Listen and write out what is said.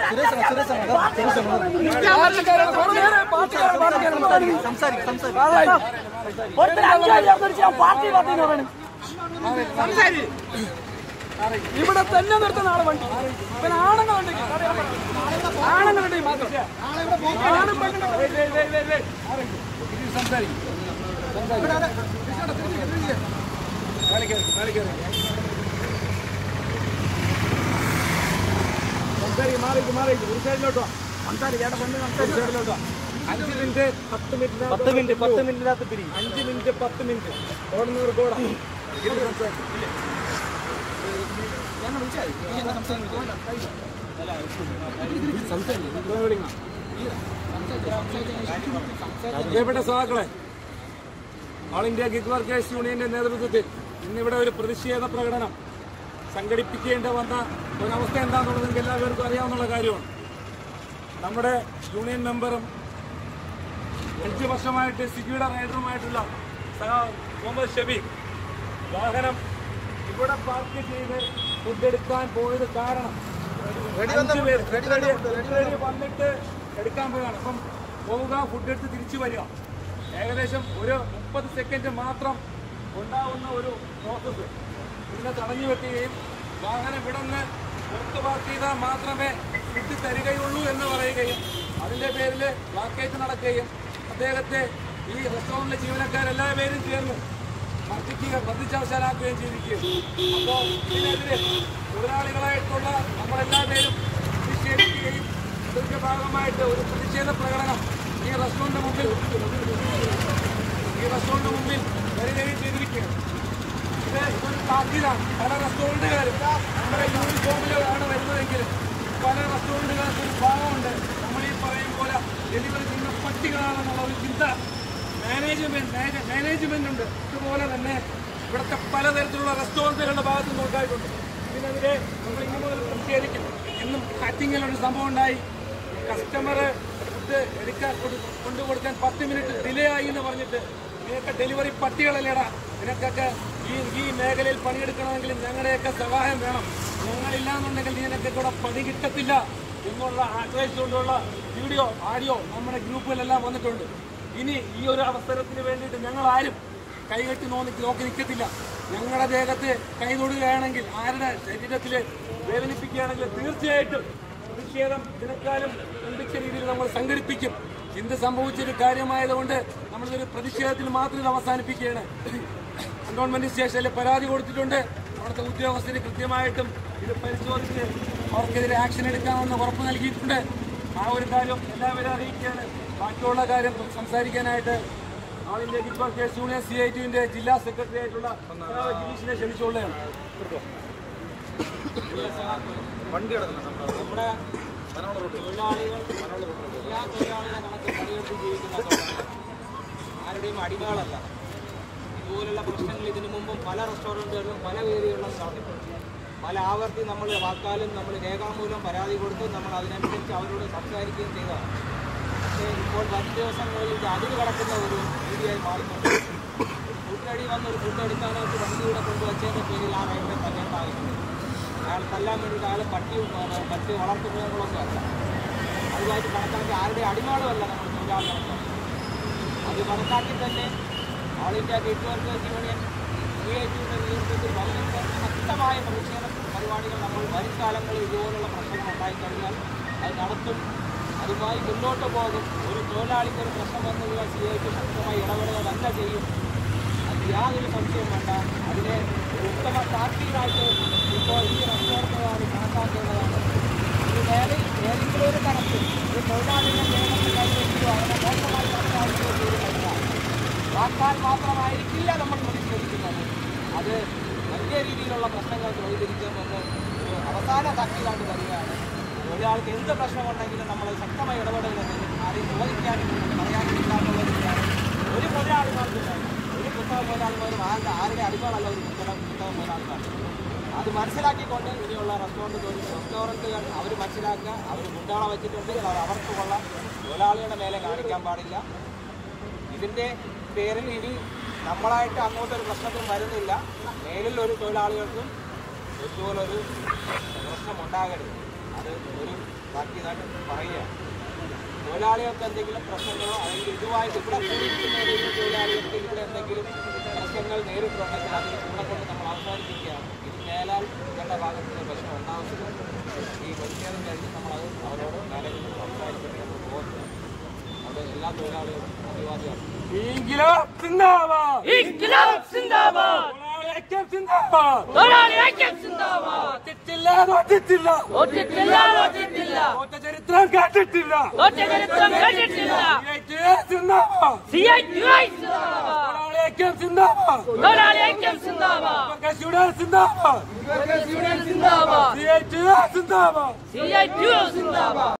ഇവിടെ തന്നെ നിർത്തുന്ന ആള് വണ്ടി പിന്നെ ആണുങ്ങളുണ്ട് ആണുങ്ങളുണ്ട് മാത്രം ആണും പെണ്ണും അഞ്ച് മിനിറ്റ് പത്ത് മിനിറ്റ് പത്ത് മിനിറ്റ് പത്ത് മിനിറ്റിനകത്ത് പിരി അഞ്ച് മിനിറ്റ് പത്ത് മിനിറ്റ് ഓടുന്നവർ കൂടാ പ്രിയപ്പെട്ട സഹാക്കളെ ഓൾ ഇന്ത്യ ഗിഗ് വർക്കേഴ്സ് യൂണിയന്റെ നേതൃത്വത്തിൽ ഇന്നിവിടെ ഒരു പ്രതിഷേധ പ്രകടനം സംഘടിപ്പിക്കേണ്ടി വന്ന ഒരവസ്ഥ എന്താണെന്നുള്ളത് നിങ്ങൾക്ക് എല്ലാവർക്കും അറിയാവുന്ന കാര്യമാണ് നമ്മുടെ യൂണിയൻ മെമ്പറും അഞ്ച് വർഷമായിട്ട് സിഗിയുടെ റൈഡറുമായിട്ടുള്ള സഹാ മുഹമ്മദ് ഷബീഖ് വാഹനം ഇവിടെ പാർക്ക് ചെയ്ത് ഫുഡ് എടുക്കാൻ പോയത് കാരണം അഞ്ച് പേര് ready- ready വന്നിട്ട് എടുക്കാൻ പോവുകയാണ് അപ്പം പോവുക ഫുഡ് എടുത്ത് തിരിച്ചു വരിക ഏകദേശം ഒരു മുപ്പത് സെക്കൻഡ് മാത്രം ഉണ്ടാവുന്ന ഒരു പ്രോസസ്സ് ഇതിനെ തടഞ്ഞു വെക്കുകയും വാഹനം ഇവിടെ നിന്ന് പുറത്ത് പാർക്ക് ചെയ്താൽ മാത്രമേ ഫുഡ് തരികയുള്ളൂ എന്ന് പറയുകയും അതിന്റെ പേരിൽ ബ്ലാക്കേറ്റ് നടക്കുകയും അദ്ദേഹത്തെ ഈ റെസ്റ്റോറന്റിലെ ജീവനക്കാരെല്ലാ പേരും ചേർന്ന് മർദ്ദിക്കുക മർദ്ദിച്ചാവശാലാക്കുകയും ചെയ്തിരിക്കുകയും അപ്പോൾ ഇതിനെതിരെ തൊഴിലാളികളായിട്ടുള്ള നമ്മളെല്ലാ പേരും പ്രതിഷേധിക്കുകയും അതിന്റെ ഭാഗമായിട്ട് ഒരു പ്രതിഷേധ പ്രകടനം ഈ റെസ്റ്റോറന്റിന് മുമ്പിൽ ഈ റെസ്റ്റോറന്റിന് മുമ്പിൽ വരികയും ചെയ്തിരിക്കുകയാണ് ഇത് ഒരു താക്കീതാണ് പല റെസ്റ്റോറന്റുകാരും നമ്മുടെ യൂണിഫോമിലാണ് വരുന്നതെങ്കിലും പല റെസ്റ്റോറന്റുകാർക്കും ഒരു ഭാഗമുണ്ട് നമ്മൾ ഈ പറയും പോലെ ഡെലിവറി ചെയ്യുന്ന പട്ടികളാണെന്നുള്ള ഒരു ചിന്ത മാനേജ്മെന്റ് മാനേജ്മെന്റ് ഉണ്ട് ഇതുപോലെ തന്നെ ഇവിടുത്തെ പലതരത്തിലുള്ള റെസ്റ്റോറന്റുകളുടെ ഭാഗത്ത് നിന്ന് ഉണ്ടായിട്ടുണ്ട് ഇതിനെതിരെ നമ്മൾ ഇന്നു മുതൽ പ്രതിഷേധിക്കും ഇന്നും ഹാറ്റിങ്ങിലൊരു സംഭവം ഉണ്ടായി കസ്റ്റമർ ഫുഡ് എടുക്കാൻ കൊടു- കൊണ്ടുകൊടുക്കാൻ പത്ത് മിനിറ്റ് ഡിലേ ആയി എന്ന് പറഞ്ഞിട്ട് നിനക്ക് ഡെലിവറി പട്ടികളല്ലേടാ നിനക്കൊക്കെ ഈ ഈ മേഖലയിൽ പണിയെടുക്കണമെങ്കിൽ ഞങ്ങളുടെയൊക്കെ സഹായം വേണം ഞങ്ങളില്ല എന്നുണ്ടെങ്കിൽ നിനക്കൊക്കെ ഇവിടെ പണി കിട്ടത്തില്ല എന്നുള്ള ആശ്രയിച്ചുകൊണ്ടുള്ള വീഡിയോ ആഡിയോ നമ്മുടെ ഗ്രൂപ്പിലെല്ലാം വന്നിട്ടുണ്ട് ഇനി ഈ ഒരു അവസരത്തിന് വേണ്ടിയിട്ട് ഞങ്ങൾ ആരും കൈകെട്ടി നോക്കി നോക്കി നിൽക്കത്തില്ല ഞങ്ങളുടെ ദേഹത്ത് കൈ തൊടുകയാണെങ്കിൽ ആരുടെ ശരീരത്തിൽ വേദനിപ്പിക്കുകയാണെങ്കിൽ തീർച്ചയായിട്ടും പ്രതിഷേധം ഇതിനേക്കാളും എന്തൊക്കെ രീതിയിൽ നമ്മൾ സംഘടിപ്പിക്കും എന്ത് സംഭവിച്ചൊരു കാര്യമായതുകൊണ്ട് നമ്മളിതൊരു പ്രതിഷേധത്തിൽ മാത്രം ഇത് അവസാനിപ്പിക്കുകയാണ് കണ്ടോൺമെന്റ് സ്റ്റേഷനിൽ പരാതി കൊടുത്തിട്ടുണ്ട് അവിടുത്തെ ഉദ്യോഗസ്ഥര് കൃത്യമായിട്ടും ഇത് പരിശോധിച്ച് അവർക്കെതിരെ ആക്ഷൻ എടുക്കാമെന്ന് ഉറപ്പ് നൽകിയിട്ടുണ്ട് ആ ഒരു കാര്യം എല്ലാവരും അറിയിക്കുകയാണ് ബാക്കിയുള്ള കാര്യം സംസാരിക്കാനായിട്ട് all India gig workers union C I ടിന്റെ ജില്ലാ സെക്രട്ടറി ആയിട്ടുള്ള സഖാവ് ഗിരീഷിനെ ക്ഷണിച്ചുകൊള്ളുകയാണ് നമ്മുടെ തൊഴിലാളികൾ എല്ലാ തൊഴിലാളികളെ കണക്ക് പണിയെടുത്ത് ജീവിക്കുന്ന തൊഴിലാളികൾ ആരുടെയും അടിമകളല്ല ഇതുപോലുള്ള പ്രശ്നങ്ങൾ ഇതിനു മുമ്പും പല റെസ്റ്റോറൻറ്റുകളിലും പല വേദികളിലും നടന്നിട്ടുണ്ട് പല ആവർത്തി നമ്മൾ വാക്കാലും നമ്മൾ രേഖാമൂലം പരാതി കൊടുത്ത് നമ്മൾ അതിനനുസരിച്ച് അവരോട് സംസാരിക്കുകയും ചെയ്തതാണ് പക്ഷേ ഇപ്പോൾ വരും ദിവസങ്ങളിൽ ഇത് അതിര് കടക്കുന്ന ഒരു രീതിയായി മാറിക്കൊണ്ട് ഫുഡടി വന്ന് ഒരു ഫുഡ് എടുക്കാനായിട്ട് വണ്ടി ഇവിടെ കൊണ്ടുവച്ചതിൻ്റെ പേരിൽ ആ റൈഡറെ തല്ലേണ്ട ആവശ്യമില്ല അയാൾ തല്ലാൻ വേണ്ടിയിട്ട് അയാൾ പട്ടി ഏഹ്, മറ്റ് വളർത്തുമൃഗങ്ങളൊന്നും അല്ല അതുമായിട്ട് കണക്കാക്കി ആരുടെ അടിമാളുമല്ല നമ്മൾ തൊഴിലാളി കണക്കാക്കി അത് കണക്കാക്കി തന്നെ ഓൾ ഇന്ത്യ ഗേറ്റ് വർക്കേഴ്സ് യൂണിയൻ സി ഐ ടിയുടെ നേതൃത്വത്തിൽ വളരെ ശക്തമായ പ്രതിഷേധ പരിപാടികൾ നമ്മൾ വരും കാലങ്ങളിൽ ഇതുപോലുള്ള പ്രശ്നങ്ങൾ ഉണ്ടായിക്കഴിഞ്ഞാൽ അത് നടത്തും അതുമായി മുന്നോട്ട് പോകും ഒരു തൊഴിലാളിക്ക് ഒരു പ്രശ്നം വന്നത് സി ഐ ടി ശക്തമായി ഇടപെടുക തന്നെ ചെയ്യും അത് യാതൊരു സംശയവും വേണ്ട അതിനെ ഒരു ഉത്തമ താക്കീതായിട്ട് ഇപ്പോൾ ഈ റെസ്റ്റോറൻറ്റുകാർ കണക്കാക്കേണ്ടതാണ് ഈ മേഖലയിൽ ഏതെങ്കിലും ഒരു തരത്തിൽ ഒരു തൊഴിലാളിയുടെ നിയമത്തെ കൈവയ്ക്കുകയോ അവനെ മോശമായി കണക്കാക്കുകയോ ചെയ്ത് കഴിഞ്ഞാൽ വാക്കാൽ മാത്രമായിരിക്കില്ല നമ്മൾ പ്രതിഷേധിക്കുന്നത് അത് വലിയ രീതിയിലുള്ള പ്രശ്നങ്ങൾ വഴിതിരിക്കുമെന്ന് ഒരു അവസാന താക്കീതായിട്ട് വരികയാണ് ഒരാൾക്ക് എന്ത് പ്രശ്നമുണ്ടെങ്കിലും നമ്മൾ ശക്തമായി ഇടപെടരുതെന്നും ആരെയും ചോദിക്കാനും പറയാനും ഇല്ലാന്നുള്ളതിലാണ് ഒരു മുതലാളിമാർക്കില്ല ഒരു പുസ്തക മുതലാളിമാരും ആരുടെ ആരുടെ അടിമകളല്ല ഒരു പുസ്തക പുസ്തക മുതലാളിമാർ അത് മനസ്സിലാക്കിക്കൊണ്ട് ഇനിയുള്ള റെസ്റ്റോറൻറ്റ് തൊഴിൽ റെസ്റ്റോറൻറ്റുകൾ അവർ മനസ്സിലാക്കുക അവർ മുണ്ടാളെ വെച്ചിട്ടുണ്ടെങ്കിൽ അവർ അവർക്ക് കൊള്ള തൊഴിലാളികളുടെ മേലെ കാണിക്കാൻ പാടില്ല ഇതിൻ്റെ പേരിൽ ഇനി നമ്മളായിട്ട് അങ്ങോട്ടൊരു പ്രശ്നത്തിനും വരുന്നില്ല മേലിൽ ഒരു തൊഴിലാളികൾക്കും ഇതുപോലൊരു പ്രശ്നം ഉണ്ടാകരുത് അത് ഒരു ബാക്കിയതായിട്ട് പറയുകയാണ് തൊഴിലാളികൾക്ക് എന്തെങ്കിലും പ്രശ്നങ്ങളോ അല്ലെങ്കിൽ ഇതുമായിട്ട് ഇവിടെ കൂടിയിരിക്കുന്ന ഏതെങ്കിലും തൊഴിലാളികൾക്ക് ഇവിടെ എന്തെങ്കിലും പ്രശ്നങ്ങൾ നേരിട്ടുണ്ടെങ്കിൽ അത് ഇവിടെ കൊണ്ട് നമ്മൾ അവസാനിപ്പിക്കുകയാണ് ഇത് മേലാൽ ഞങ്ങളുടെ ഭാഗത്ത് നിന്ന് പ്രശ്നം ഉണ്ടാവുന്നില്ല ഈ പ്രതിഷേധം കഴിഞ്ഞ് നമ്മളത് അവരോട് മാനേജ്മെന്റ് സംസാരിച്ചിട്ട് നമ്മൾ പോകുന്നത് അത് എല്ലാ തൊഴിലാളികളും അഭിവാദ്യമാണ് ഇൻകിലാബ് സിന്ദാബാദ് ഇൻക്ലാബ് സിന്ദാബാദ് തൊഴിലാളി ഐക്യം സിന്ദാബാദ് തൊഴിലാളി ഐക്യം സിന്ദാബാദ് തോറ്റിട്ടില്ല തോറ്റിട്ടില്ല തോറ്റിട്ടില്ല തോറ്റിട്ടില്ല തോറ്റ ചരിത്രം കേട്ടിട്ടില്ല തോറ്റ ചരിത്രം കേട്ടിട്ടില്ല CITUA സിന്ദാബാദ് സി ഐ ടി ഐ സിന്ദാബാദ് തൊഴിലാളി ഐക്യം സിന്ദാബാദ് തൊഴിലാളി ഐക്യം സിന്ദാബാദ് വർക്കേഴ്സ് യൂണിയൻ സിന്ദാബാദ് സിന്ദാബാദ് CITUA സിന്ദാബാദ് C I T I Zindabad